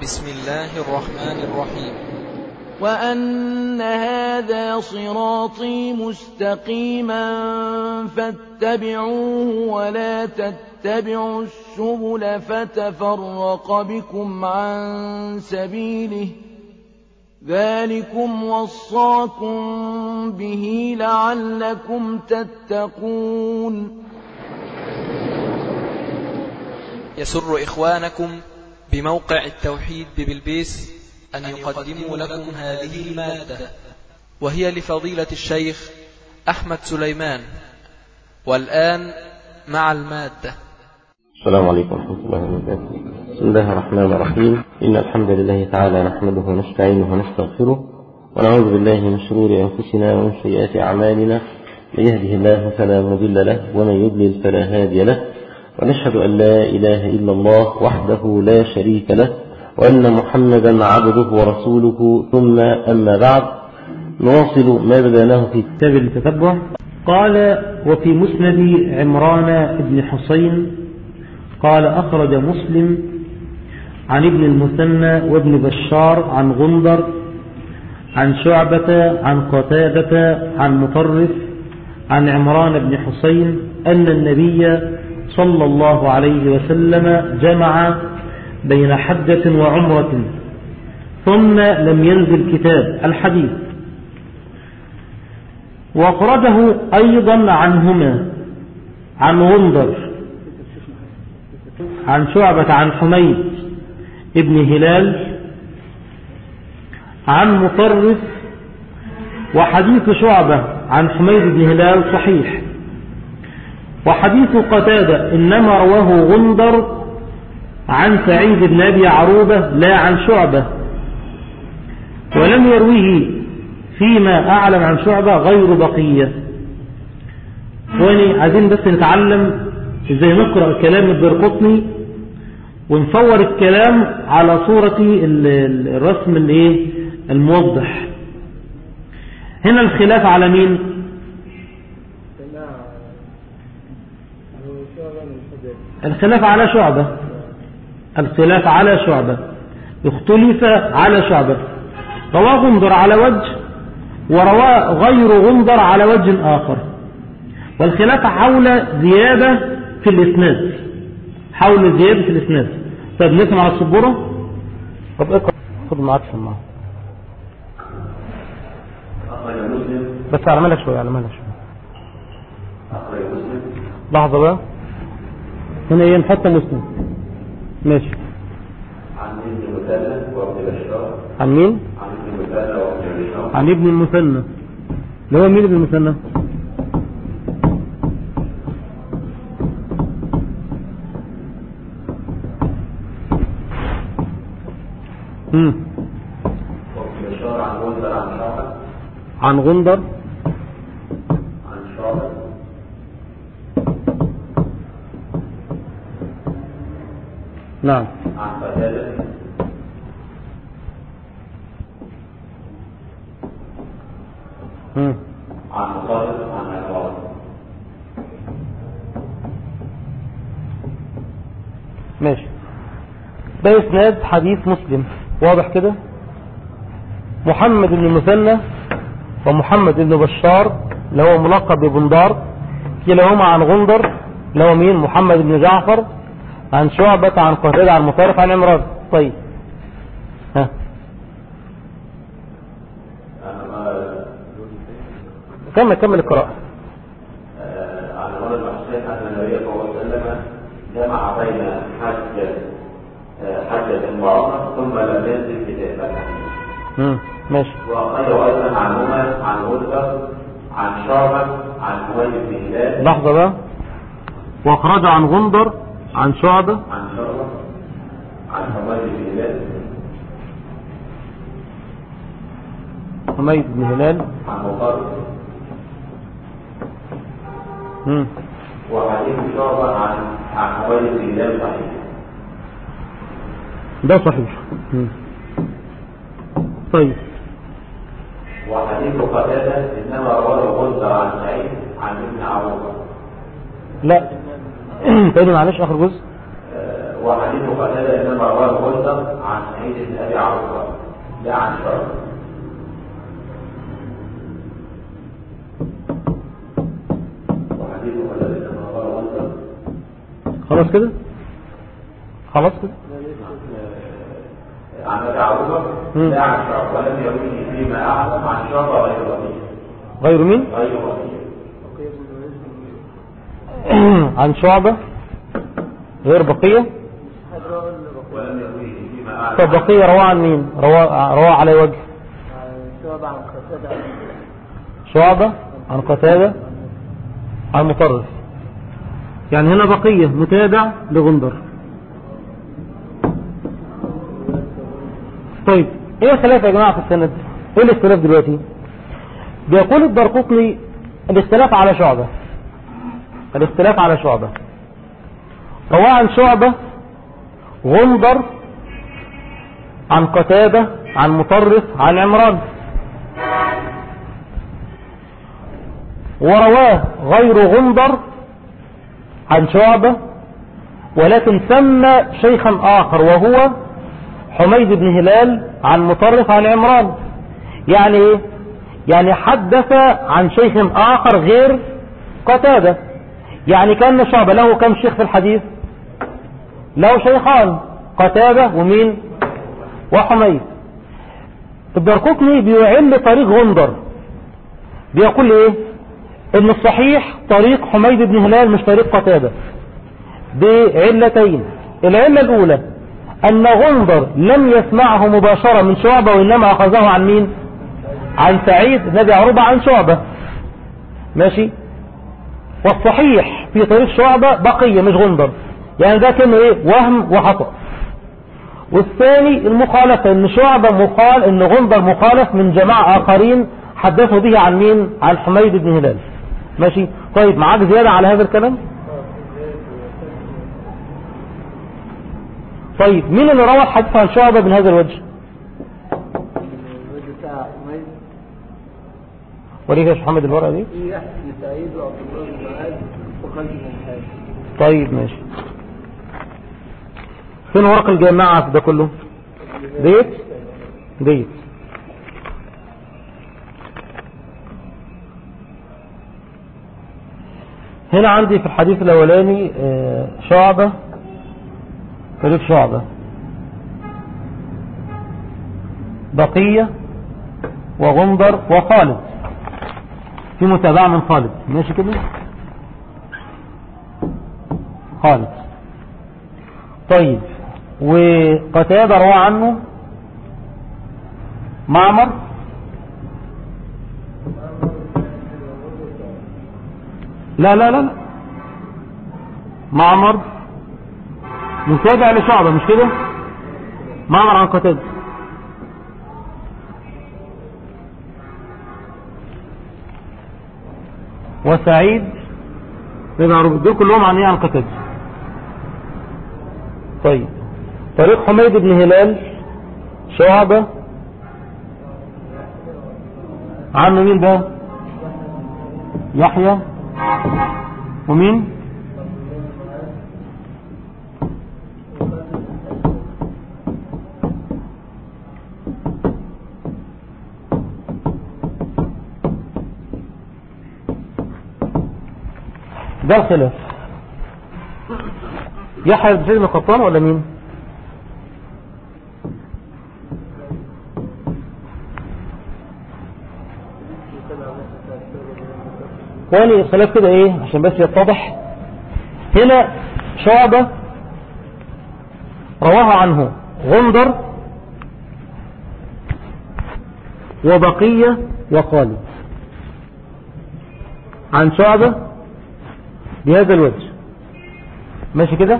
بسم الله الرحمن الرحيم وأن هذا صراطي مستقيما فاتبعوه ولا تتبعوا السبل فتفرق بكم عن سبيله ذلكم وصاكم به لعلكم تتقون يسر إخوانكم بموقع التوحيد ببلبيس أن يقدموا لكم هذه المادة وهي لفضيلة الشيخ أحمد سليمان والآن مع المادة السلام عليكم ورحمة الله وبركاته بسم الله الرحمن الرحيم إن الحمد لله تعالى نحمده ونستعينه ونستغفره ونعوذ بالله من شرور أنفسنا ومن سيئات أعمالنا من يهده الله فلا مضل له ومن يضلل فلا هادي له ونشهد أن لا إله إلا الله وحده لا شريك له وأن محمدا عبده ورسوله ثم أما بعد نواصل ما بدأناه في كتاب التتبع قال وفي مسند عمران بن حسين قال أخرج مسلم عن ابن المثنى وابن بشار عن غندر عن شعبة عن قتادة عن مطرف عن عمران بن حسين أن النبي صلى الله عليه وسلم جمع بين حجة وعمرة ثم لم ينزل كتاب الحديث وأخرجه أيضا عنهما عن غندر عن شعبة عن حميد ابن هلال عن مطرف وحديث شعبة عن حميد بن هلال صحيح وحديث قتادة إنما رواه غندر عن سعيد بن أبي عروبة لا عن شعبة ولم يرويه فيما أعلم عن شعبة غير بقية واني عايزين بس نتعلم ازاي نقرأ كلام البرقطني ونصور الكلام على صورة الرسم الايه الموضح هنا الخلاف على مين الخلاف على شعبة الخلاف على شعبة اختلف على شعبة رواه غندر على وجه ورواه غير غندر على وجه آخر والخلاف حول زيادة في الإسناد حول زيادة في الإسناد طيب نسمع على السبورة طب اقرأ خد معاك سماعة بس على مالك شوية على مالك شوية لحظة بقى هنا ايه نحط مسلم ماشي عن ابن المثنى وابن بشار عن مين عن ابن المثنى وابن بشار عن ابن المثنى اللي هو مين ابن المثنى امم وابن بشار عن غندر عن شعبة عن غندر عن شعبة نعم عن قتادة امم عن مطرف عن عمران ماشي ده اسناد حديث مسلم واضح كده محمد بن المثنى ومحمد بن بشار اللي هو ملقب ببندار كلاهما عن غندر اللي هو مين محمد بن جعفر عن شعبة عن قتادة عن مطارف عن عمران طيب ها كمل كمل القراءة عن عمر بن حسين أن النبي صلى الله عليه وسلم جمع بين حجة حجة وعمرة ثم لم ينزل كتاب الحديث مم. ماشي وأخرجه أيضا عن عمر عن غندر عن شعبة عن حميد بن هلال لحظة بقى واخرج عن غندر عن شعبة عن شعبة عن حميد بن هلال حميد بن هلال عن مطرف مم. وحديث شعبة عن عن حميد بن هلال صحيح ده صحيح مم. طيب وحديث قتادة إنما رواه غندر عن سعيد عن ابن عروبة لا تاني معلش اخر جزء وحديث قتادة إنما رواه غندر عن سعيد لا عن شعبة وحديثه الذي تنظر وانت خلاص كده خلاص كده عن ابي عروبه مم. لا عن شعبة ولم يرويه فيما اعلم عن شعبة غير وكيل غير مين غير وكيل عن شعبة غير بقية ولم يرويه فيما اعلم طب بقية رواه عن مين رواه رواه على وجه شعب عن قتادة شعبة عن قتادة عن مطرف يعني هنا بقية متابع لغندر طيب ايه الخلاف يا جماعة في السند ايه الاختلاف دلوقتي بيقول الدرقطني الاختلاف على شعبة الاختلاف على شعبة رواه عن شعبة غندر عن قتادة عن مطرف عن عمران ورواه غير غندر عن شعبة ولكن سمى شيخا آخر وهو حميد بن هلال عن مطرف عن عمران يعني ايه يعني حدث عن شيخ آخر غير قتادة يعني كان شعبة له كم شيخ في الحديث له شيخان قتادة ومين وحميد الدرقطني بيعل طريق غندر بيقول ايه ان الصحيح طريق حميد بن هلال مش طريق قتادة بعلتين العلة الاولى ان غندر لم يسمعه مباشرة من شعبة وانما اخذه عن مين عن سعيد نبي عروبة عن شعبة ماشي والصحيح في طريق شعبة بقية مش غندر يعني ده كان ايه وهم وخطأ والثاني المخالفة ان شعبة مخال ان غندر مخالف من جماعة اخرين حدثوا به عن مين عن حميد بن هلال ماشي طيب معاك زيادة على هذا الكلام طيب مين اللي روى الحديث عن شعبة من هذا الوجه الوجه بتاع حميد وليك يا شيخ محمد الورقة دي في يحيى بن سعيد وعبد الله بن معاذ وخالد بن الحارث طيب ماشي فين ورق الجامعة في ده كله ديت ديت هنا عندي في الحديث الأولاني آه، شعبة طريق شعبة بقية وغندر وخالد في متابعة من خالد ماشي كده خالد طيب وقتادة روى عنه معمر لا لا لا لا معمر متابع لشعبة مش كده معمر عن قتادة وسعيد بن عروبة دول كلهم عن ايه عن قتادة طيب طريق حميد بن هلال شعبة عنه مين ده يحيى ومين ده الخلاف يحيى بن سيد بن قطان ولا مين اخواني الخلاف كده ايه عشان بس يتضح هنا شعبة رواها عنه غندر وبقية وخالد عن شعبة بهذا الوجه ماشي كده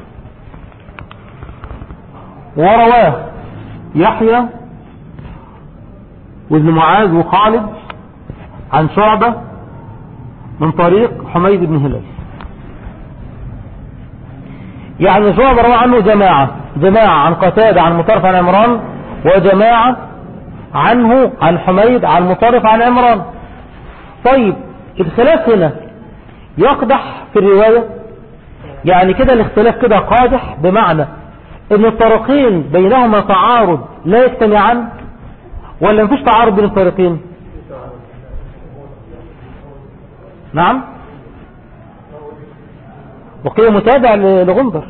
ورواه يحيى وابن معاذ وخالد عن شعبة من طريق حميد بن هلال يعني شعبة روى عنه جماعة جماعة عن قتادة عن مطرف عن عمران وجماعة عنه عن حميد عن مطرف عن عمران طيب الخلاف هنا يقدح في الرواية يعني كده الاختلاف كده قادح بمعنى ان الطريقين بينهما تعارض لا يجتمعان ولا مفيش تعارض بين الطريقين نعم وقيل متابع ل- لغندر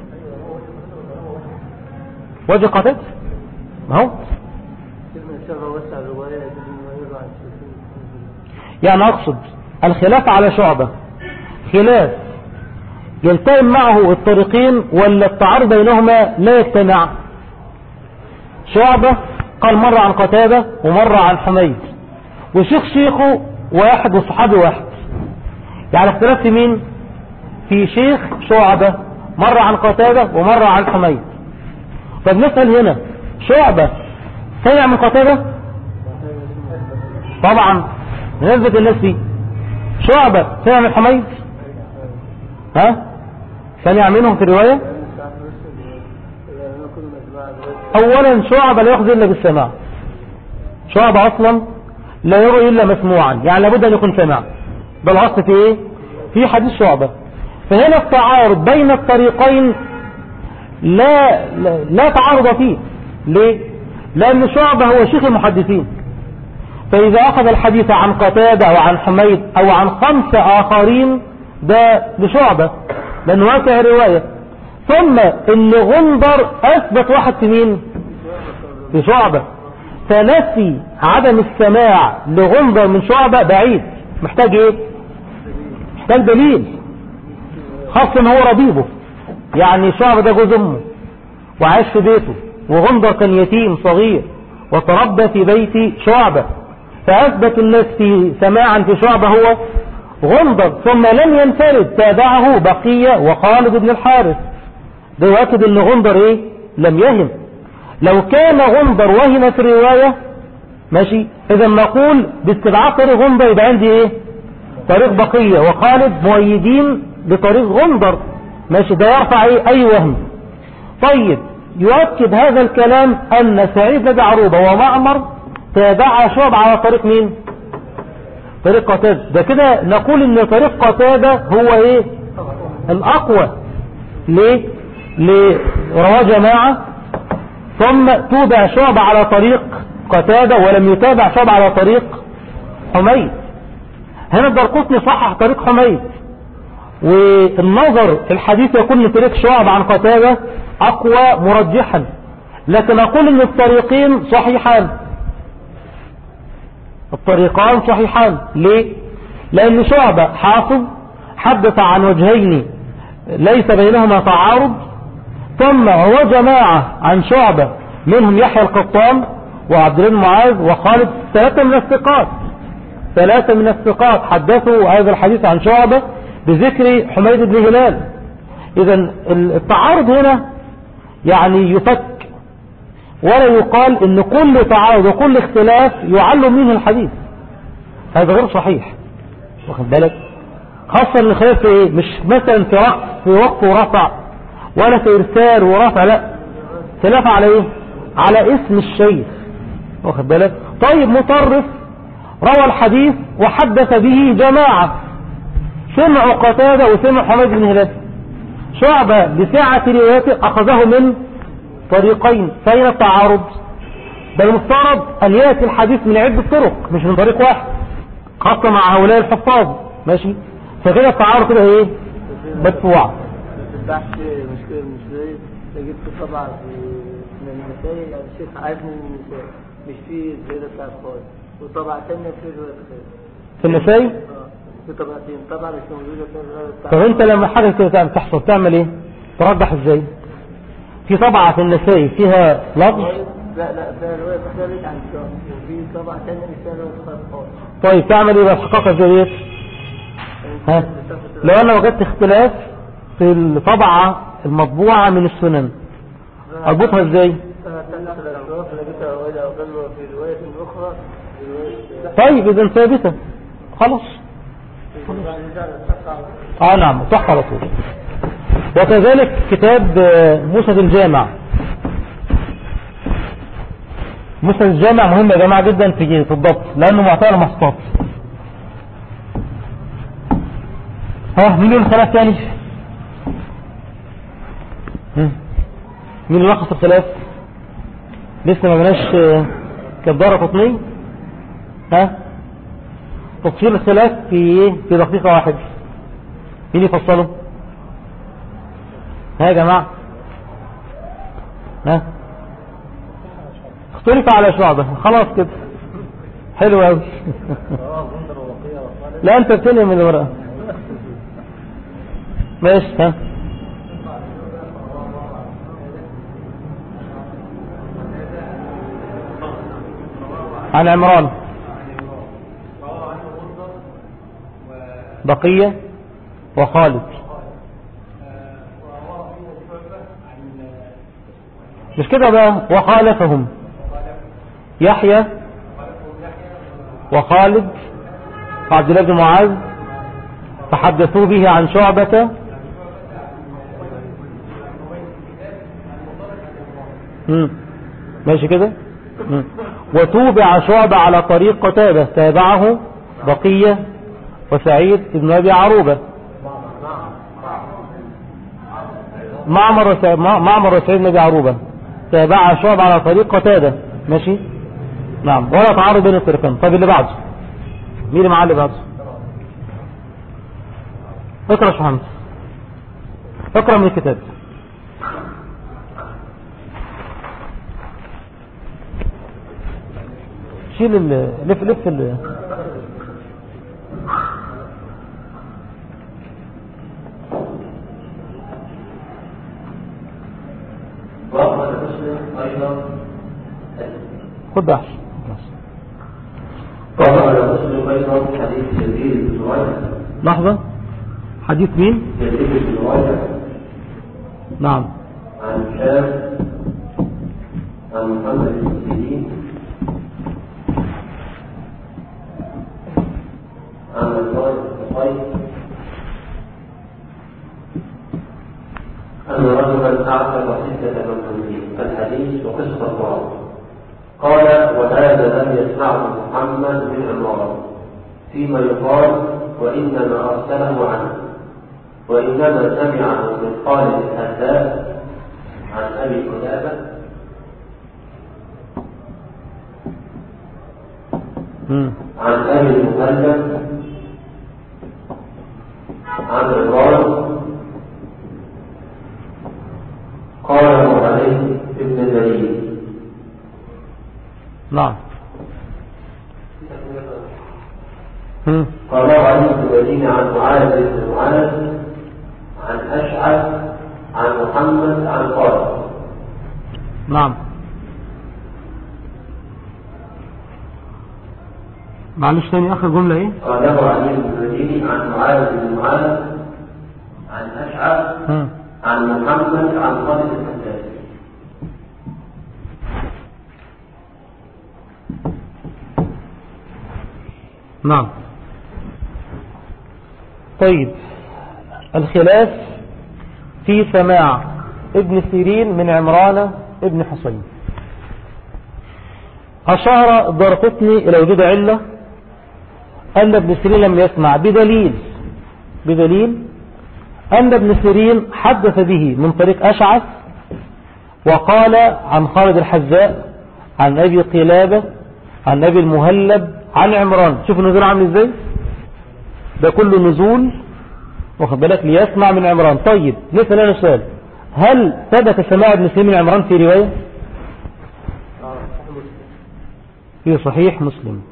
وجه قتل ما هو ابن الشافعي وسع الرواية ابن يضع الشافعي يعني أقصد الخلاف على شعبة خلاف يلتئم معه الطريقين ولا التعارض بينهما لا يجتمع شعبة قال مرة عن قتادة ومرة عن حميد وشيخ شيخه واحد وصحابي واحد يعني اختلاف في مين في شيخ شعبة مرة عن قتادة ومرة عن حميد طب نسأل هنا شعبة سمع من قتادة طبعا نثبت الناس دي شعبة سمع من حميد ها سمع منهم في الرواية اولا شعبة لا يخزي الا بالسماع شعبة اصلا لا يروي الا مسموعا يعني لابد ان يكون سمع ده الاصل في ايه في حديث شعبة فهنا التعارض بين الطريقين لا لا, لا تعارض فيه ليه لان شعبة هو شيخ المحدثين فإذا أخذ الحديث عن قتادة أو عن حميد أو عن خمسة آخرين ده بشعبة لأنه واسع الرواية ثم إن غندر أثبت واحد في مين في شعبة فنفي عدم السماع لغندر من شعبة بعيد محتاج ايه محتاج دليل خاصة ان هو ربيبه يعني شعبة ده جوز امه وعاش في بيته وغندر كان يتيم صغير وتربى في بيت شعبة فأثبت الناس في سماعا في شعبة هو غندر ثم لم ينفرد تابعه بقية وخالد بن الحارث ده يؤكد ان غندر ايه لم يهم لو كان غندر وهم في الرواية ماشي اذا نقول باستبعاد طريق غندر يبقى عندي ايه طريق بقية وخالد مؤيدين لطريق غندر ماشي ده يرفع ايه اي وهم طيب يؤكد هذا الكلام ان سعيد بن عروبة ومعمر تابع شعب على طريق مين طريق قتادة ده كده نقول ان طريق قتادة هو ايه الاقوى ليه ليه رواه جماعة ثم توبع شعب على طريق قتادة ولم يتابع شعب على طريق حميد هنا الدرقطني صحح طريق حميد والنظر الحديث يكون من طريق شعب عن قتادة اقوى مرجحا لكن اقول ان الطريقين صحيحان الطريقان صحيحان ليه لان شعبة حافظ حدث عن وجهين ليس بينهما تعارض ثم هو جماعة عن شعبة منهم يحيى القطان وعبد الله بن معاذ وخالد ثلاثة من الثقات ثلاثة من الثقات حدثوا هذا الحديث عن شعبة بذكر حميد بن هلال اذا التعارض هنا يعني يفك ولا يقال ان كل تعارض وكل اختلاف يعلم منه الحديث هذا غير صحيح واخد بالك خاصة الخلاف في ايه مش مثلا في وقت في وقت ورفع ولا في ارسال ورفع لا خلاف على ايه على اسم الشيخ واخد بالك طيب مطرف روى الحديث وحدث به جماعة سمعوا قتادة وسمعوا حميد بن هلال شعبة بسعة روايته أخذه من طريقين فين التعارض بل المفترض أن يأتي الحديث من عدة طرق مش من طريق واحد خاصة مع هؤلاء الحفاظ ماشي فكده التعارض كده ايه مدفوع تفتحش مشكلة المشكلة جبت طبعا في من النسائي يعني الشيخ عارف من النسائي مش في الزيادة بتاعت خالص وطبعا تانية في رواية خالص في النسائي اه في طبعتين طبعا مش موجودة في الرواية طب بتاعت انت لما حاجة كده تعمل- تحصل تعمل ايه ترجح ازاي في طبعة في النسائي فيها لفظ لا لا فيها رواية خالص عن الشام وفي طبعا تانية مش فيها رواية خالص خالص طيب تعمل ايه بقى تحققها ازاي ديت؟ ها لو انا وجدت اختلاف في الطبعة المطبوعة من السنن اربطها ازاي تنسى الأشراف لقيتها رواية أقل في رواية أخرى في رواية طيب اذا ثابتة خلاص اه نعم صح على طول وكذلك كتاب آه، مسند الجامع مسند الجامع مهم يا جماعة جدا في في الضبط لانه معطى المسطات ها مين يقول الخلاف تاني هم. مين اللي لخص الخلاف لسه ما بناش آه، كالدار قطني ها تفصيل الخلاف في ايه في دقيقة واحد مين يفصله ها يا جماعة ها اختلف على شعبة خلاص كده حلو قوي لا انت بتنهي من الورقة ماشي ها عن عمران بقية وخالد مش كده بقى وخالفهم يحيى وخالد وعبد الله بن معاذ فحدثوا به عن شعبة مم. ماشي كده مم. وتوبع شعبة على طريق قتادة تابعه بقية وسعيد بن أبي عروبة معمر وسعيد, معمر وسعيد بن أبي عروبة تابع شعبة على طريق قتادة ماشي نعم ولا تعارض بين الطريقين طيب اللي بعده مين اللي معاه اللي بعده اقرا يا شمس اقرا من الكتاب شيل ال لف لف ال وأخرج مسلم أيضا خد ده أحسن. وأخرج مسلم أيضا حديث جبريل بن سويد لحظة حديث مين جبريل بن سويد نعم عن هشام عن محمد بن سيرين عن الله بن قيس أن رجلا أعتق ستة مملوكين الحديث وقصة القرآن قال وهذا لم يسمعه محمد بن عمران فيما يقال وإنما أرسله عنه وإنما سمعه من خالد الحذاء عن أبي قلابة مم. عن أبي المهلب عن عمران قاله عليه ابن الوليد نعم مم. قاله علي بن الوليد عن معاذ بن معاذ عن أشعث عن محمد عن خالد نعم معلش تاني اخر جملة ايه قاله علي بن الوليد عن معاذ بن معاذ عن أشعث مم. عن محمد عن خالد الحداد نعم طيب الخلاف في سماع ابن سيرين من عمران ابن حسين أشار الدرقطني إلى وجود علة أن ابن سيرين لم يسمع بدليل بدليل أن ابن سيرين حدث به من طريق أشعث وقال عن خالد الحذاء عن أبي قلابة عن أبي المهلب عن عمران شوف النزول عامل ازاي ده كله نزول واخد بالك ليسمع من عمران طيب نسأل انا سؤال هل ثبت سماع ابن سيرين من عمران في رواية في صحيح مسلم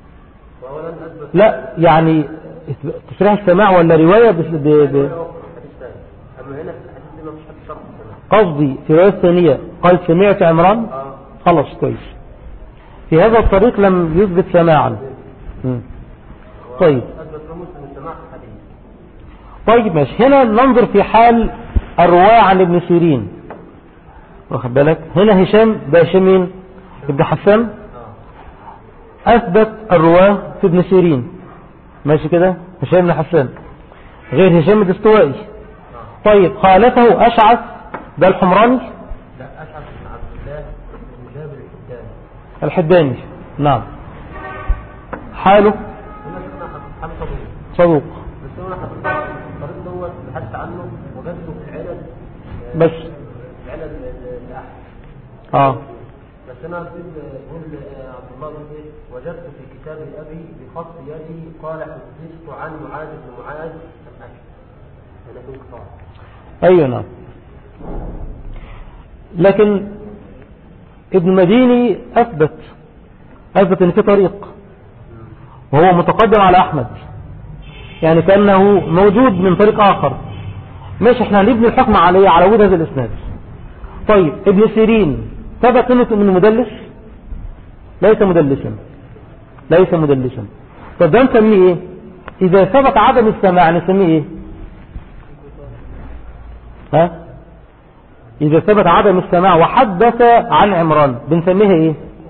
لا يعني تصريح السماع ولا رواية بس ب... ب... قصدي في رواية ثانية قال سمعت عمران خلاص كويس في هذا الطريق لم يثبت سماعا مم. طيب طيب ماشي هنا ننظر في حال الرواة عن ابن سيرين واخد بالك هنا هشام ده هشام مين ابن حسان اثبت الرواة في ابن سيرين ماشي كده هشام بن حسان غير هشام الدستوائي طيب خالفه اشعث ده الحمراني لا أشعث بن عبد الله بن جابر الحداني الحداني نعم حاله هنا شفنا حال صدوق صدوق بس هنا حضرتك الطريق دوت بحثت عنه وجدته في العلل بس العلل الأحد اه بس كان عبد يقول عبد الله بن ايه وجدت في كتاب ابي بخط يدي قال حدثت عن معاذ بن معاذ لم اكن هذا في انقطاع أيوة نعم لكن ابن مديني أثبت أثبت أن في طريق وهو متقدم على أحمد يعني كأنه موجود من طريق آخر ماشي احنا هنبني الحكم عليه على وجه هذا الإسناد طيب ابن سيرين ثبت انه من مدلس ليس مدلسا ليس مدلسا طب ده نسميه ايه اذا ثبت عدم السماع نسميه ايه ها اذا ثبت عدم السماع وحدث عن عمران بنسميها ايه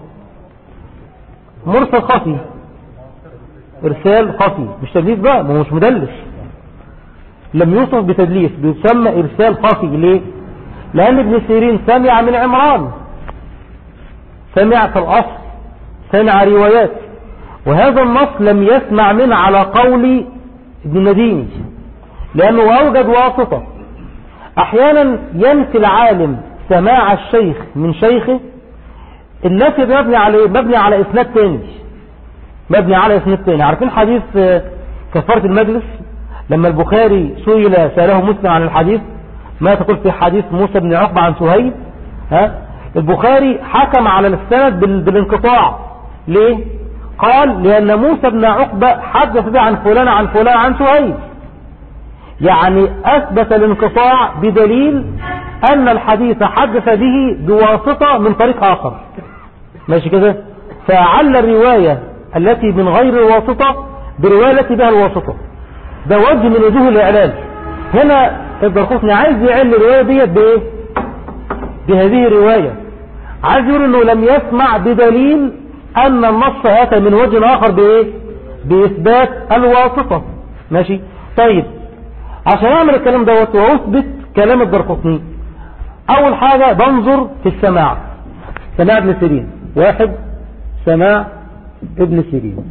مرسل خفي ارسال خفي مش تدليس بقى ما هو مش مدلس لم يوصف بتدليس بيسمى ارسال خفي ليه لان ابن سيرين سمع من عمران سمع في الاصل سمع روايات وهذا النص لم يسمع منه على قول ابن مديني لانه اوجد واسطة احيانا ينفي العالم سماع الشيخ من شيخه النفي مبني على مبني على اسناد تاني مبني على اسناد تاني عارفين حديث كفارة المجلس لما البخاري سئل سأله مسلم عن الحديث ما تقول في حديث موسى بن عقبة عن سهيل ها البخاري حكم على السند بالانقطاع ليه قال لأن موسى بن عقبة حدث به عن فلان عن فلان عن سهيل يعني أثبت الانقطاع بدليل أن الحديث حدث به بواسطة من طريق آخر ماشي كده فعل الرواية التي من غير الواسطة برواية التي بها الواسطة ده وجه من وجوه الإعلان هنا الدرقوطني عايز يعل الرواية ديت بإيه بهذه الرواية عايز يقول انه لم يسمع بدليل ان النص اتى من وجه اخر بايه باثبات الواسطة ماشي طيب عشان اعمل الكلام دوت واثبت كلام الدرقطني اول حاجة بنظر في السماع سماع ابن سيرين واحد سماع ابن سيرين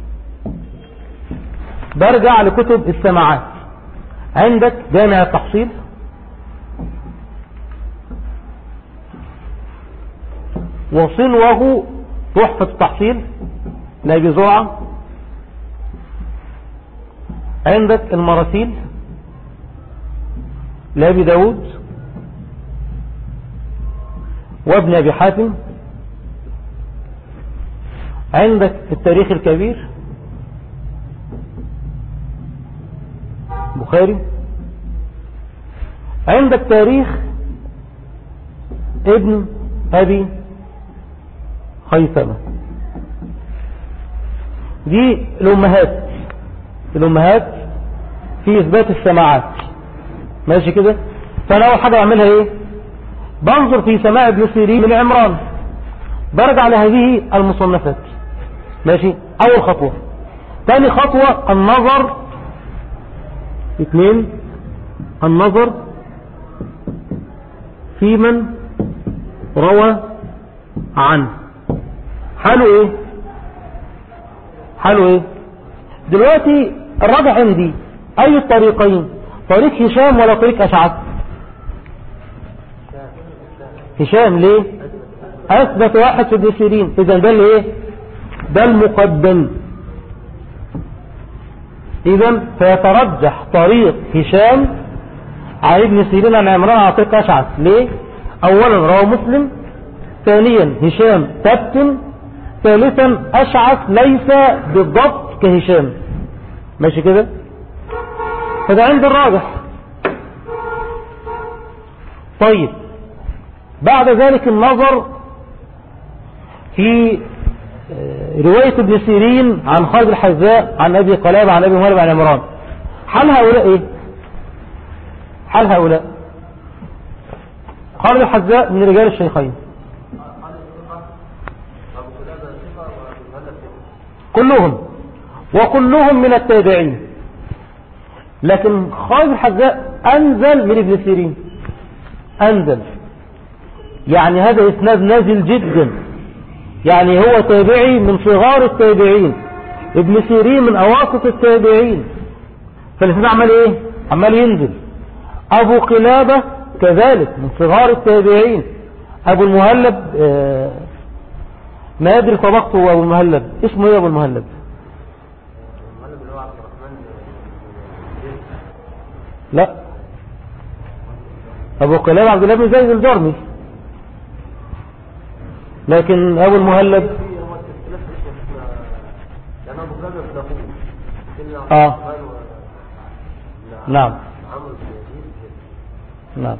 برجع لكتب السماعات عندك جامع التحصيل وصلوه تحفة التحصيل لأبي زرعة عندك المراسيل لأبي داود وابن أبي حاتم عندك التاريخ الكبير بخاري عندك تاريخ ابن أبي خيثمة دي الأمهات الأمهات في إثبات السماعات ماشي كده فأنا أول حاجة أعملها إيه بنظر في سماع ابن سيرين من عمران برجع لهذه المصنفات ماشي أول خطوة ثاني خطوة النظر اثنين النظر في من روى عنه حاله ايه حاله ايه دلوقتي الراجع عندي اي الطريقين طريق هشام ولا طريق اشعث هشام ليه اثبت واحد في ابن سيرين اذا ده اللي ايه ده المقدم اذا فيترجح طريق هشام عن ابن سيرين عن عمران على طريق اشعث ليه اولا رواه مسلم ثانيا هشام ثبت ثالثا اشعث ليس بالضبط كهشام ماشي كده فده عند الراجح طيب بعد ذلك النظر في رواية ابن سيرين عن خالد الحذاء عن أبي قلاب عن أبي مهرب عن عمران حال هؤلاء إيه حال هؤلاء خالد الحذاء من رجال الشيخين كلهم وكلهم من التابعين لكن خالد الحذاء أنزل من ابن سيرين أنزل يعني هذا إسناد نازل جدا يعني هو تابعي من صغار التابعين ابن سيرين من أواسط التابعين فالإسناد عمال إيه عمال ينزل أبو قلابة كذلك من صغار التابعين أبو المهلب آه ما أدري طبقته أبو المهلب اسمه إيه أبو المهلب المعلم اللي هو عبد الرحمن آه، لا أبو قلاب عبد الله بن زيد الجرمي لكن أبو المهلب في هو اختلاف اسمه اسمه لأن أبو بكر بن أخوه سيدنا عبد آه. الرحمن و- نعم عمرو بن يزيد نعم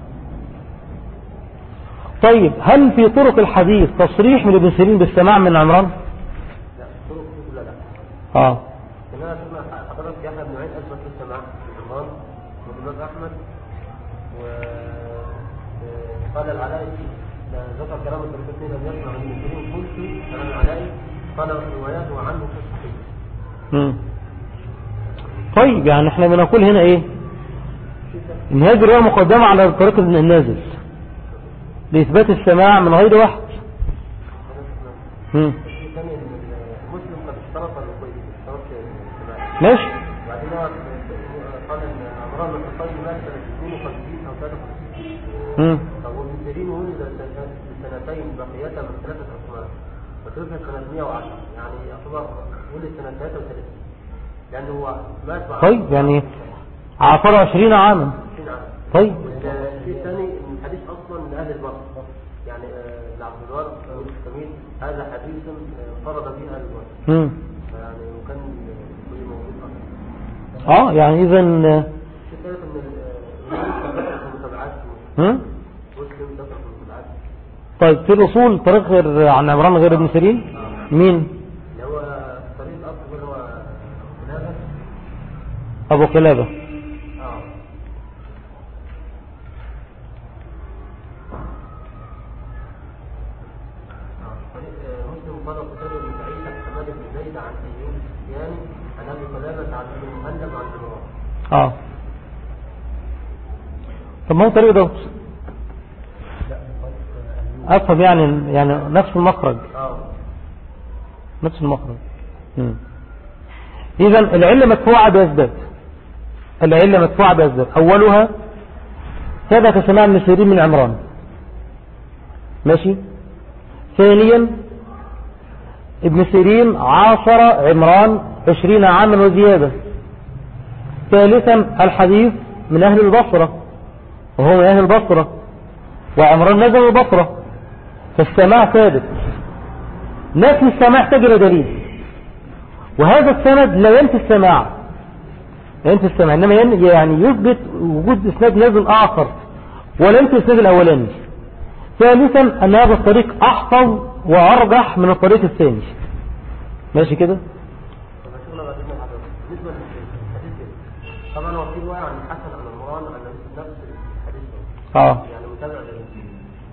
طيب هل في طرق الحديث تصريح من ابن سيرين بالسماع من عمران لا طرق كلها لا اه كما سمع حضرتك يحيى بن معين اثبت في السماع في عمران والامام احمد و آه، قال العلاء آه، ذكر كلام الدرجتين لم يسمع من المسلمين قلت كلام العلاء قال رواياته عنه في الصحيح مم. طيب يعني احنا بنقول هنا ايه ان هذه الرواية مقدمة على طريق ابن النازل لإثبات السماع من غير واحد مم. في ثاني ان المسلم قد اشترط الرقي اشترط السماع ماشي وبعدين هو قال ان عمران بن الخطاب مات سنه 52 او 53 مم. طب وابن سيرين ولد سنتين بقيتا من ثلاثة أسماء وتوفي سنة 110 يعني يعتبر ولد سنة 33 لأنه هو مات بعد طيب يعني عافر عشرين عاما 20 عام طيب والشيء الثاني ان الحديث اصلا من اهل البصر يعني آه، ابن عبد الوهاب او الكميل هذا حديث آه، فرض به اهل البصر مم. يعني وكان كل موجود اصلا اه يعني اذا الشيء الثالث ان ال- ذكر في المتابعات مم. مسلم ذكر في المتابعات طيب في الأصول طريق غير عن عمران غير ابن سيرين مين اللي هو طريق الاصل هو كلابه أبو قلابة اه آه، طريق آه، مسلم قال قتيبة بن سعيد عن حماد بن زيد عن ايوب السفياني عن ابي قلابة عن ابن المهلب عن عمران اه طب ما هو طريق ده افهم يعني يعني نفس المخرج اه نفس المخرج مم. اذا العله مدفوعه باسباب العله مدفوعه باسباب اولها ثبت سماع ابن سيرين من عمران ماشي ثانيا ابن سيرين عاصر عمران عشرين عاما وزيادة ثالثا الحديث من أهل البصرة وهو من أهل البصرة وعمران نزل البصرة فالسماع ثابت نفي السماع تجري دليل وهذا السند لا ينفي السماع لا ينفي السماع إنما ين- يعني يثبت وجود إسناد نازل آخر ولا ينفي الإسناد الأولاني ثالثا أن هذا الطريق أحفظ وأرجح من الطريق الثاني ماشي كده طب شغل بعد ابن حضرتك بالنسبة للحديث ده طبعا هو في رواية عن الحسن عن عمران عن نفس الحديث ده اه يعني متابع للمسلمين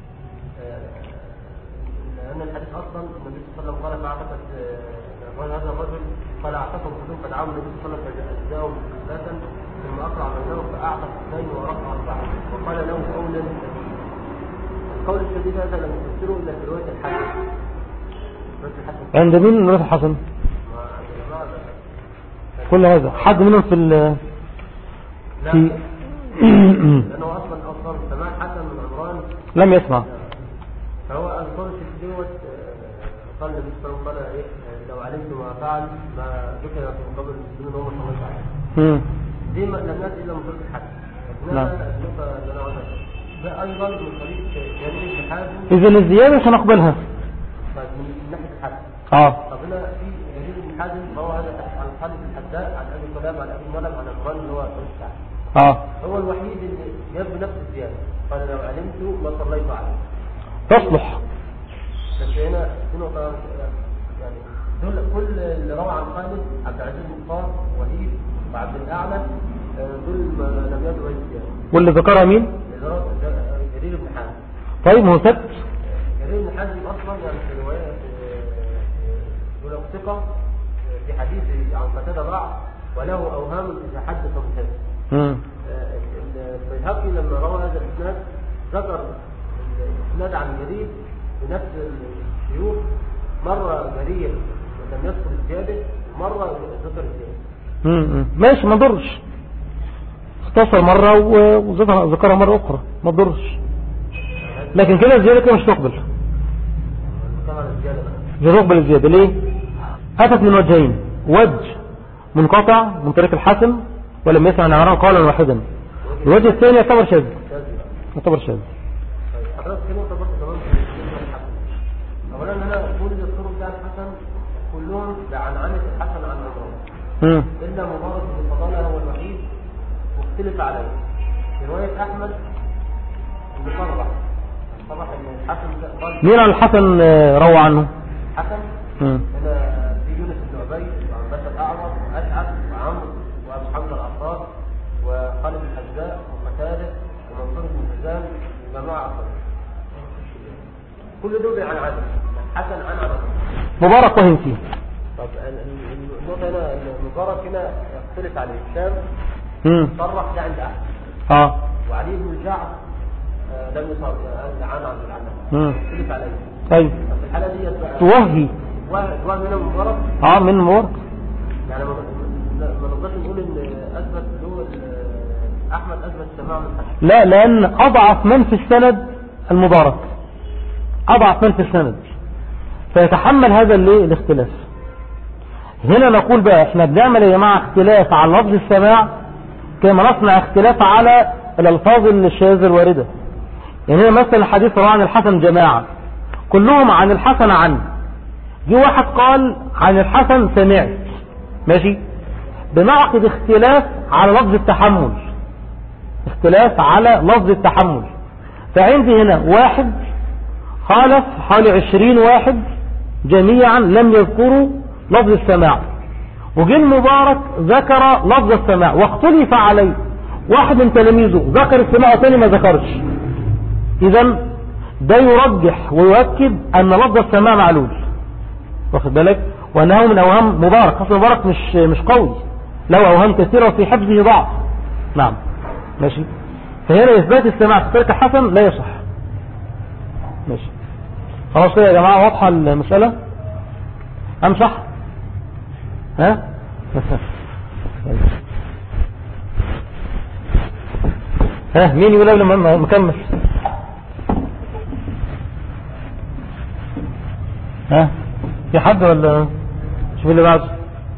لأن الحديث أصلا النبي صلى الله عليه وسلم قال فأعتقد قال هذا الرجل قال أعتقد بدون فدعاه النبي صلى الله عليه وسلم فجزاهم ثلاثا ثم أقرع بينهم فأعتق اثنين ورفع أربعة وقال له قولا شديدا القول الشديد هذا لم يفسره إلا في رواية الحسن رواية الحسن عند مين نروح الحسن ما عند الجماعة ده- كل هذا حد منهم في ال لا في لأنه أصلا أصلا سماع حسن من عمران لم يسمع فهو القول الشديد دوت آه، قال النبي صلى الله عليه وسلم قال إيه آه، لو علمت ما فعل ما ذكر في قبر المسلمين وهم صليت عليه مم. دي ما لم يأتي إلا من طريق الحسن نعم. إنما النقطة اللي أنا عاوزها ده أيضا من طريق جرير بن حازم إذا الزيادة سنقبلها طيب من ناحية الحسن اه طب هنا في جرير بن حازم فهو هذا عن خالد بن الحداء عن ابي كلاب عن ابي ملك عن عمران اللي هو طريق السعد اه هو الوحيد اللي جاب بنفس الزياده قال لو علمت ما صليت عليه تصلح بس هنا في نقطه يعني دول كل اللي روى عن خالد عبد العزيز مختار وهيب وعبد الاعلى آه، دول ما لم يدعوا الزياده واللي ذكرها مين اللي روى جرير بن حازم طيب ما هو ثبت جرير بن حازم اصلا يعني في روايه في يقول لك ثقه في حديث عن قتاده ضعف وله اوهام اذا حدث مكذب مم. البيهقي لما روى هذا الاسناد ذكر الاسناد عن جرير بنفس الشيوخ مره جرير لم يذكر الزياده ومره ذكر الزياده مم. مم. ماشي ما ضرش اختصر مرة و- وذكرها ذكرها مرة أخرى ما ضرش لكن كده الزيادة كده مش تقبل طبعا الزياده بقى مش هتقبل الزيادة ليه أتت من وجهين وجه منقطع من طريق الحسن ولم يسمع عن عمران قولا واحدا الوجه الثاني يعتبر شاذ يعتبر شاذ حضرتك في نقطة برضه كمان في السنة الحسن أولا أنا كل الطرق بتاع الحسن كلهم بعنعنة الحسن عن مبارك مم. إلا مبارك بن فضالة هو الوحيد مختلف عليه رواية أحمد اللي صرح صرح إن الحسن قال مين عن الحسن آه، روى عنه حسن مم. هنا في يونس بن عبيد وعنبسة الأعور وأشعث وعمرو وأبو حمزة العطار وخالد الحذاء وقتادة ومنصور بن حزام جماعة أخرى كل دول عن عدد حسن عن عدد مبارك وهم فيه طب ال- ال- النقطة هنا المبارك هنا يختلف عليه هشام مم. صرح ده عند أحمد اه وعلي بن الجعد آه، لم يصرح آه، عن عبد العنب مم. يختلف عليه طيب طب في الحالة دي بقى توهي واحد واحد منهم مبارك اه من مبارك يعني ما ما- ما نقدرش نقول ان اثبت اللي هو ال- احمد اثبت سماع من حسن لا لأن أضعف من في السند المبارك أضعف من في السند فيتحمل هذا الايه الاختلاف هنا نقول بقى احنا بنعمل يا جماعة اختلاف على لفظ السماع كما نصنع اختلاف على الألفاظ الشاذة الواردة يعني هنا مثلا الحديث رواه عن الحسن جماعة كلهم عن الحسن عن جه واحد قال عن الحسن سمعت ماشي بنعقد اختلاف على لفظ التحمل اختلاف على لفظ التحمل فعندي هنا واحد خالف حوالي عشرين واحد جميعا لم يذكروا لفظ السماع وجه المبارك ذكر لفظ السماع واختلف عليه واحد من تلاميذه ذكر السماع والثاني ما ذكرش اذا ده يرجح ويؤكد ان لفظ السماع معلول واخد بالك وانه من اوهام مبارك اصل مبارك مش مش قوي له اوهام كثيره وفي حفظه ضعف نعم ماشي فهنا اثبات السماع في طريق الحسن لا يصح ماشي خلاص كده يا جماعه واضحه المساله ام صح ها ها مين يقول قبل ما مكمل ها في حد ولا شوف اللي بعده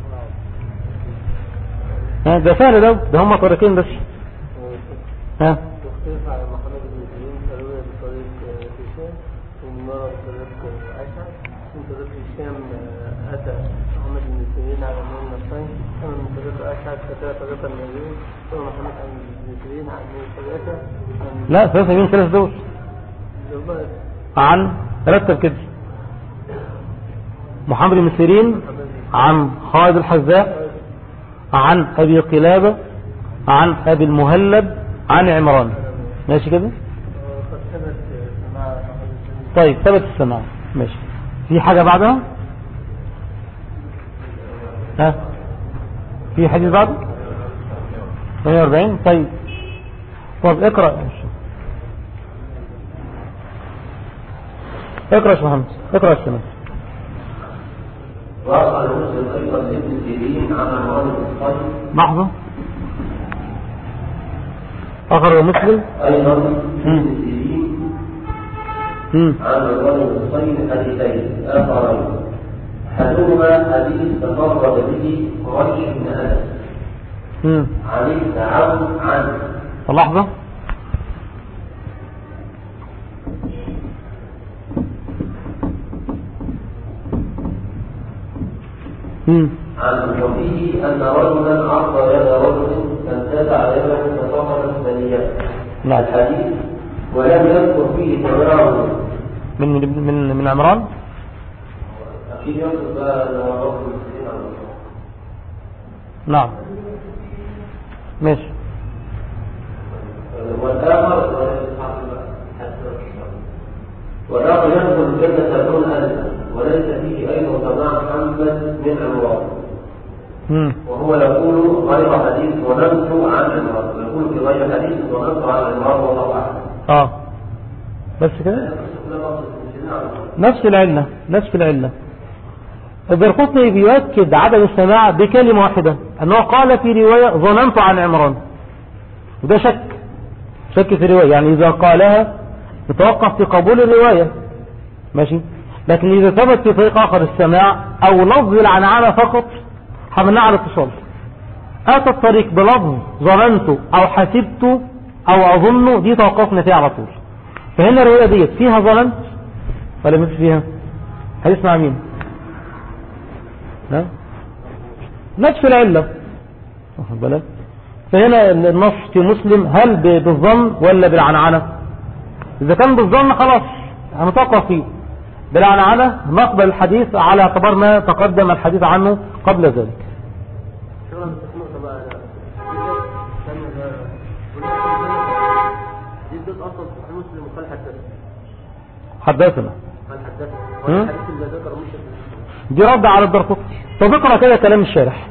ها ده سهل ده ده هم طريقين بس ها تختلف على محمد بن سيرين فروي بطريق هشام ومن مرة بطريق عائشة من طريق هشام آه، أتى محمد بن سيرين على نور النصين أما من طريق أشعث فتاة طريق النبي ثم محمد بن سيرين عن نور ثلاثة عن لا ثلاثة مين ثلاثة دول زبير عن رتب كده محمد بن سيرين عن خالد الحذاء عن أبي قلابة عن أبي المهلب عن عمران ماشي كده وقد ثبت سماع محمد بن سيرين طيب ثبت السماع ماشي في حاجة بعدها ها في حديث بعده 48 طيب طب اقرأ اقرأ يا شيخ محمد اقرأ السنة وأخرج مسلم أيضا ابن سيرين عن عمران بن الصيد لحظة أخرج مسلم أيضا مم. ابن سيرين مم. عن عمران بن الصيد حديثين آخرين أحدهما حديث تفرد به قريش بن أنس مم. عن ابن عون عنه لحظة مم. عن وفيه أن رجلا عرض يد رجل فانتزع يده فصفت ثانية نعم. الحديث ولم يذكر فيه تبرعه من من من, من عمران أكيد يقصد بقى أن هو رجل المسلمين على الله. نعم ماشي والآخر والآخر يدخل الجنة دون أنت وليس فيه أيضا سماع محمد من عمران مم. وهو يقول غير حديث ظننت عن عمران يقول في غير حديث ظننت عن عمران والله أعلم اه بس كده نفس العلة نفس العلة الدرقطني بيؤكد عدم السماع بكلمة واحدة أنه قال في رواية ظننت عن عمران وده شك شك في الرواية يعني إذا قالها يتوقف في قبول الرواية ماشي لكن إذا ثبت في طريق آخر السماع أو لفظ العنعنة فقط حملناه على الاتصال أتى الطريق بلفظ ظننت أو حسبت أو أظن دي توقفنا فيها على طول فهنا الرواية ديت فيها ظننت ولا مش فيها حديث مع مين ها نفس العلة واخد بالك فهنا النص في مسلم هل ب- بالظن ولا بالعنعنة إذا كان بالظن خلاص هنتوقف فيه بالعنعنة نقبل الحديث على اعتبار ما تقدم الحديث عنه قبل ذلك شغل نقطة بقى لا استنى ده دي ضد اصلا في مسلم وقال حدثنا حدثنا قال حدثنا مم. والحديث اللي ذكر مسلم دي رد على الدرقطي طب اقرا كده كلام الشارح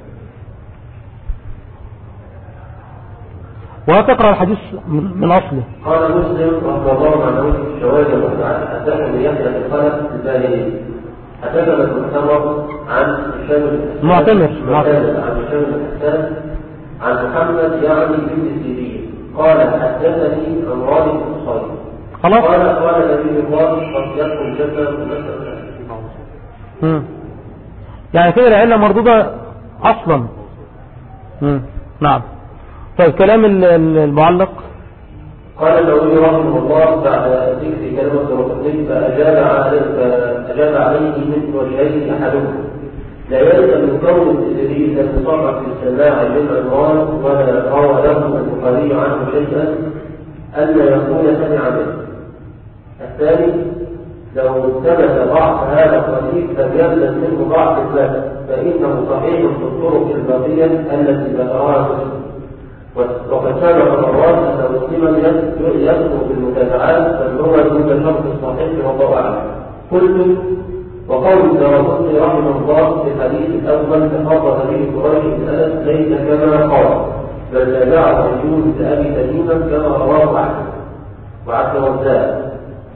وهتقرا الحديث من من اصله قال مسلم رحمه الله عن عوف الشواذ والسعد حدثني يحيى بن خلف الباهلي حدثنا المعتمر عن هشام بن حسان معتمر، معتمر. عن هشام بن حسان عن محمد يعني بن سيرين قال حدثني عمران بن حصين خلاص قال قال نبي الله قد يدخل الجنه بمثل مم. يعني كده العلة مردودة اصلا مم. نعم طيب كلام ال- ال- المعلق قال النووي رحمه الله بعد ذكر كلمة الركنين فأجاب عليه فأجاب عليه من وجهين أحدهما لا يلزم من كون التدريس المصرح في السماع بالعنوان ولا روى له البخاري عنه شيئا أن يكون سمع به. الثاني لو ثبت ضعف هذا الحديث لم يلزم منه ضعف المال فإنه صحيح في الطرق الباقية التي ذكرها مسلم وقد سبق مرات أن مسلما يذكر بالمتابعات بل هو دون شرط الصحيح والله أعلم قلت وقول الدارقطني رحمه الله في الحديث الأول تفاضل به قريش بن أنس ليس كما قال بل تابعه يونس أبي تميما كما رواه عنه وعبد الرزاق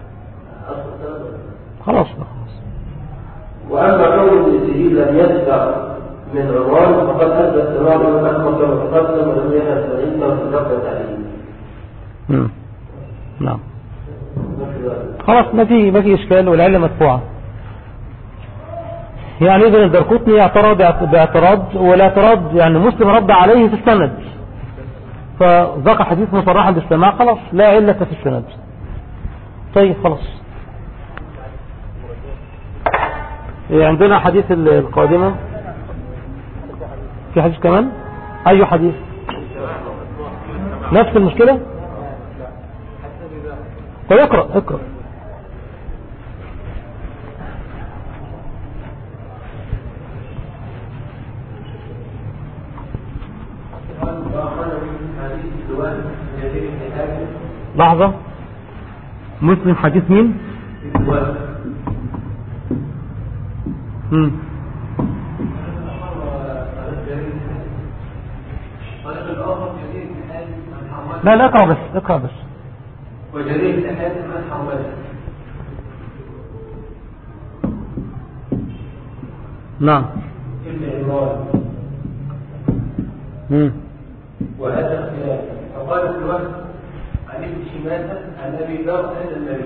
خلاص بقى خلاص وأما كون ابن سيرين لم يتبع من عنوان فقد أدى السماع من أحمد كما تقدم ولم يحدث عنده في نقل التعليم. مم. نعم خلاص ما في ما في اشكال والعله مدفوعه يعني اذا الدرقطني اعترض باعتراض والاعتراض يعني مسلم رد عليه في السند فذكر حديث مصرحا بالسماع خلاص لا علة في السند طيب خلاص إيه عندنا حديث ال- القادمة في حديث كمان أي حديث نفس المشكلة طيب اقرأ اقرأ لحظة مسلم حديث مين مم. لا لا اقرأ بس اقرأ بس وجرير الأحاديث عن حرمته نعم ابن عمران مم. وهذا اختلاف فقال ابن وهب عن ابن شماسة عن أبي ذر هذا النبي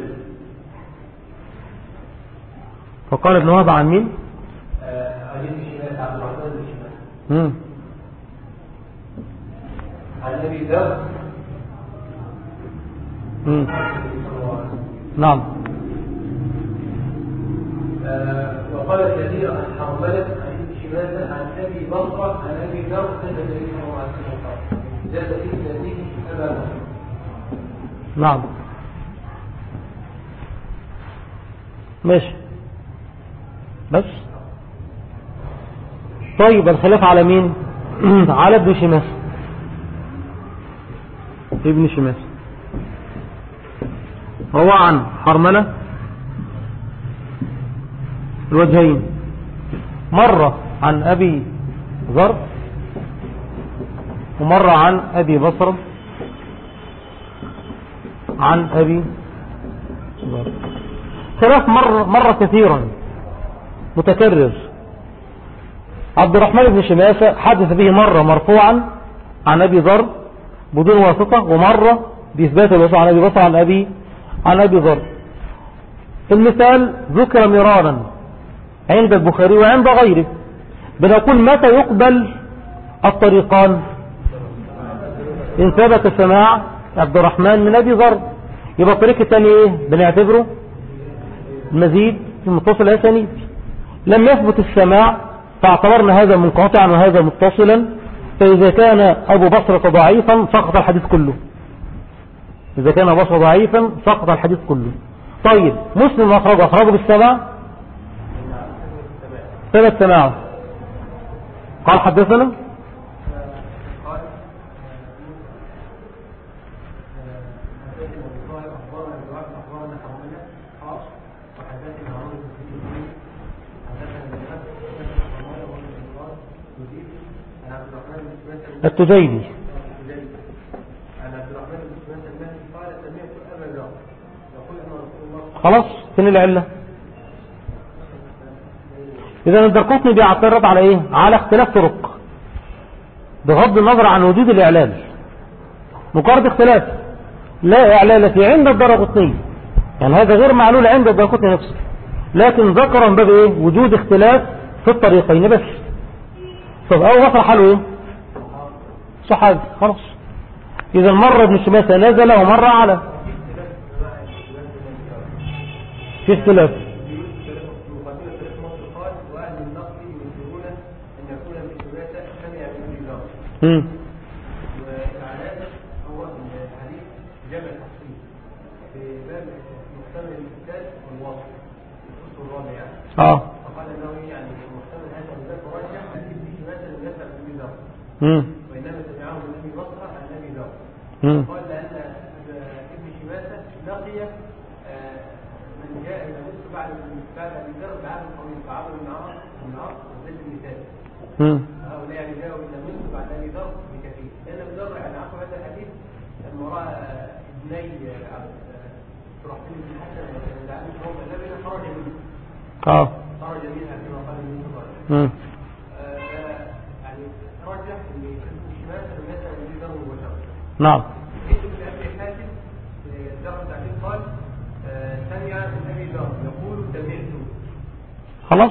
فقال ابن وهب عن مين آه، عن ابن شماسة عبد الرحمن بن شماسة مم. عن أبي ذر مم. صلى الله عليه وسلم نعم آه، وقال كثير عن حرملة عن ابن شماسة عن أبي بصرة عن أبي ذر أن النبي صلى الله عليه وسلم قال زاد في ذاته أبا بكر نعم ماشي بس طيب الخلاف على مين على ابن شماس ابن شماس هو عن حرملة الوجهين مرة عن أبي ذر ومرة عن أبي بصرة عن أبي ذر خلاف مرة, مرة كثيرا متكرر عبد الرحمن بن شماسة حدث به مرة مرفوعا عن أبي ذر بدون واسطة ومرة بإثبات الواسطة عن أبي بصر عن أبي عن أبي ذر المثال ذكر مرارا عند البخاري وعند غيره بنقول متى يقبل الطريقان إن ثبت سماع عبد الرحمن من أبي ذر يبقى الطريق الثاني إيه بنعتبره المزيد في المتصل أسانيد لم يثبت السماع فاعتبرنا هذا منقطعا وهذا متصلا فإذا كان أبو بصرة ضعيفا سقط الحديث كله إذا كان أبو بصرة ضعيفا سقط الحديث كله طيب مسلم أخرجه أخرجه بالسماع ثبت سماعه قال حدثنا التجيبي خلاص فين العلة اذا الدرقطني بيعترض على ايه على اختلاف طرق بغض النظر عن وجود الاعلال مجرد اختلاف لا اعلال في عند الدرقطني يعني هذا غير معلول عند الدرقطني نفسه لكن ذكر من باب ايه وجود اختلاف في الطريقين بس طب اول غفر حاله ايه صحابي خلاص اذا مرة ابن شماسة نزل ومرة على في اختلاف امم هو الحديث جمع تفصيل في باب محتمل الامتثال والوصف الفصل الرابع يعني اه فقال انه يعني محتمل هذا الباب مرجح حديث به مثلا يسمع ابن ذر امم وانما سمعه من ابي بصره عن ابي ذر امم قال لان ابن شماسه لقي آه، من جاء الى مصر بعد بعد ابي ذر بعام طويل فعمر بن عمر بن عاص وزيد بن ثابت امم هؤلاء يعني جاءوا الى مصر بعد ابي ذر بكثير لان ابي ذر يعني عقب هذا الحديث لما راى ابني عبد شرحبيل بن حسن والعالم هو الذين خرج منه اه خرج منها كما قال النبي صلى الله عليه وسلم امم آه، يعني رجح ان ابن شماسه لم يسال ابي ذر مباشره نعم جئت بن ابي حاتم في درس التعليم قال آه، سمع من ابي ذر يقول سمعت خلاص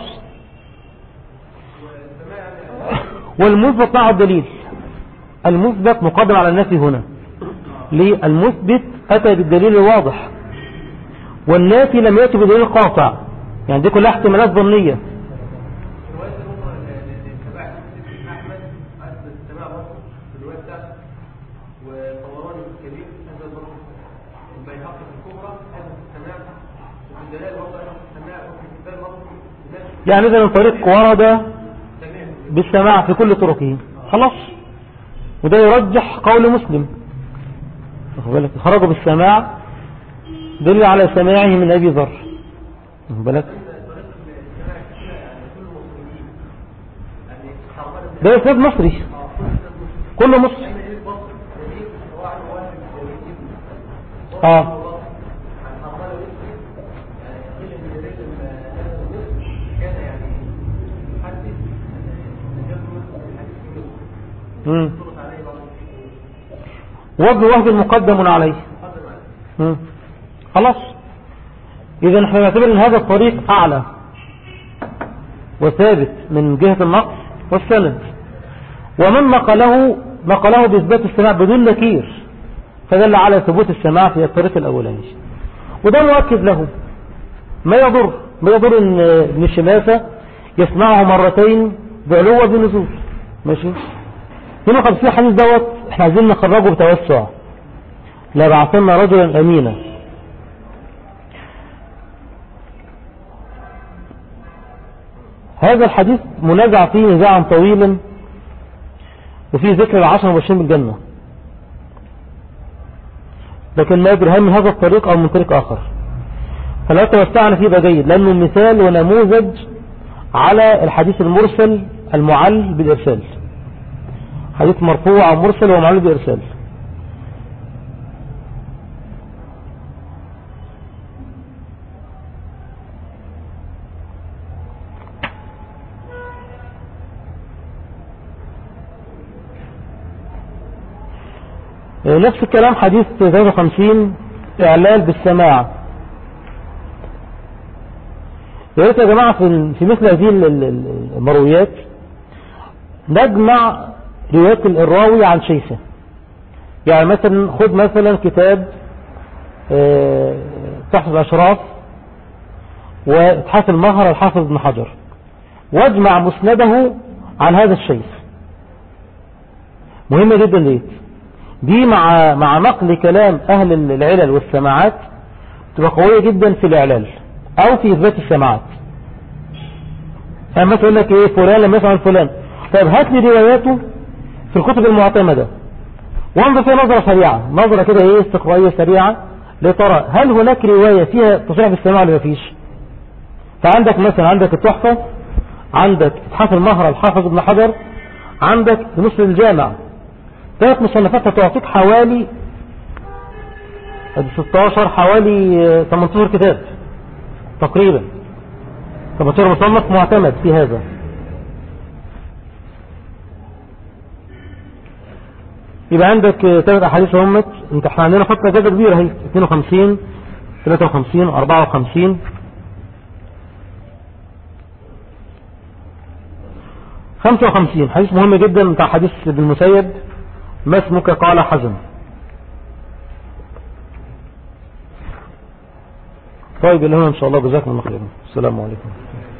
وسمع والمثبت معه الدليل المثبت مقدم على النفي هنا ليه المثبت أتى بالدليل الواضح والنافي لم يأتي بدليل قاطع يعني دي كلها احتمالات ظنية رواية أخرى لتبع مسلم أحمد أثبت السماع برضه في الرواية بتاعته وطوراني في الكبير أثبت برضه البيهقي في الكبرى أثبت السماع وفي الدلال برضه أثبت السماع وفي الكتاب برضه نفس يعني إذا الطريق ورد سماع بالسماع في كل طرقه خلاص وده يرجح قول مسلم واخد بالك خرجوا بالسماع دل على سماعه من أبي ذر واخد بالك ده إسناد مصري كله مصري اه مم. وابن وهب مقدم عليه مم. خلاص اذا احنا نعتبر ان هذا الطريق اعلى وثابت من جهة النقص والسند ومن نقله نقله بإثبات السماع بدون نكير فدل على ثبوت السماع في الطريق الأولاني وده مؤكد له ما يضر ما يضر ان ابن شماسة يسمعه مرتين بعلو وبنزول ماشي هنا قد في حديث دوت احنا عايزين نخرجه بتوسع لا بعثنا رجلا امينا هذا الحديث منازع فيه نزاعا طويلا وفيه ذكر العشر مبشرين بالجنة لكن ما يدري هل من هذا الطريق او من طريق اخر فلا توسعنا فيه بقى جيد لانه مثال ونموذج على الحديث المرسل المعل بالارسال حديث مرفوع او مرسل ومعلول بارسال نفس الكلام حديث 53 إعلال بالسماع يا ريت يا جماعة في في مثل هذه ال- ال- ال- المرويات نجمع روايات الراوي عن شيخه يعني مثلا خد مثلا كتاب آه، تحت الأشراف واتحاف المهر الحافظ ابن حجر واجمع مسنده عن هذا الشيخ مهمة جدا دي دي مع مع نقل كلام أهل العلل والسماعات تبقى قوية جدا في الإعلال أو في إثبات السماعات يعني مثلا يقول لك إيه فلان لم يسمع عن فلان طيب هات لي رواياته في الكتب المعتمدة وانظر فيها نظرة سريعة نظرة كده إيه استقرائية سريعة لترى هل هناك رواية فيها تصريح بالسماع ولا مفيش فعندك مثلا عندك التحفة عندك اتحاف المهر الحافظ ابن حجر عندك نصر الجامع ثلاث مصنفات هتعطيك حوالي ادي 16 حوالي آه، 18 كتاب تقريبا 18 مصنف معتمد في هذا يبقى عندك آه، ثلاث احاديث همت انت احنا عندنا فتره اجازه كبيره اهي 52 53 54 55 حديث مهم جدا بتاع حديث ابن المسيب ما اسمك قال حزن طيب اللي هنا ان شاء الله جزاكم الله خيرا السلام عليكم